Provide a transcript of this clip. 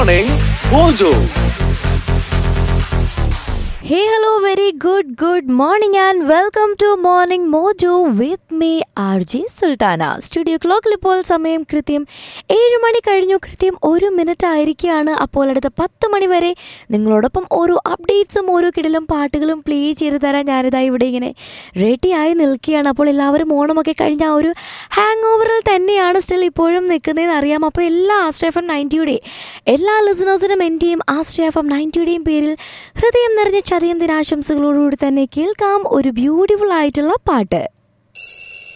Morning Mojo. Hey, hello, very good, good morning, and welcome to Morning Mojo with me, RJ Sultana studio ക്ലോക്കിൽ ഇപ്പോൾ സമയം കൃത്യം ഏഴ് മണി കഴിഞ്ഞു കൃത്യം ഒരു മിനിറ്റ് ആയിരിക്കുകയാണ് അപ്പോൾ അടുത്ത പത്ത് മണി വരെ നിങ്ങളോടൊപ്പം ഓരോ അപ്ഡേറ്റ്സും ഓരോ കിടലും പാട്ടുകളും പ്ലേ ചെയ്ത് തരാൻ ഞാനിതാ ഇവിടെ ഇങ്ങനെ റെഡിയായി നിൽക്കുകയാണ് അപ്പോൾ എല്ലാവരും ഓണമൊക്കെ കഴിഞ്ഞ ആ ഒരു ഹാങ് ഓവറിൽ തന്നെയാണ് സ്റ്റിൽ ഇപ്പോഴും നിൽക്കുന്നതെന്ന് അറിയാം അപ്പോൾ എല്ലാ ആശ്രയഫം നയൻറ്റിയുടെ എല്ലാ ലിസണേഴ്സിനും എൻ്റെയും ആശ്രയഫം നയൻറ്റിയുടെയും പേരിൽ ഹൃദയം നിറഞ്ഞ ചതയം ദിനാശംസകളോടുകൂടി തന്നെ കേൾക്കാം ഒരു ബ്യൂട്ടിഫുൾ ആയിട്ടുള്ള പാട്ട്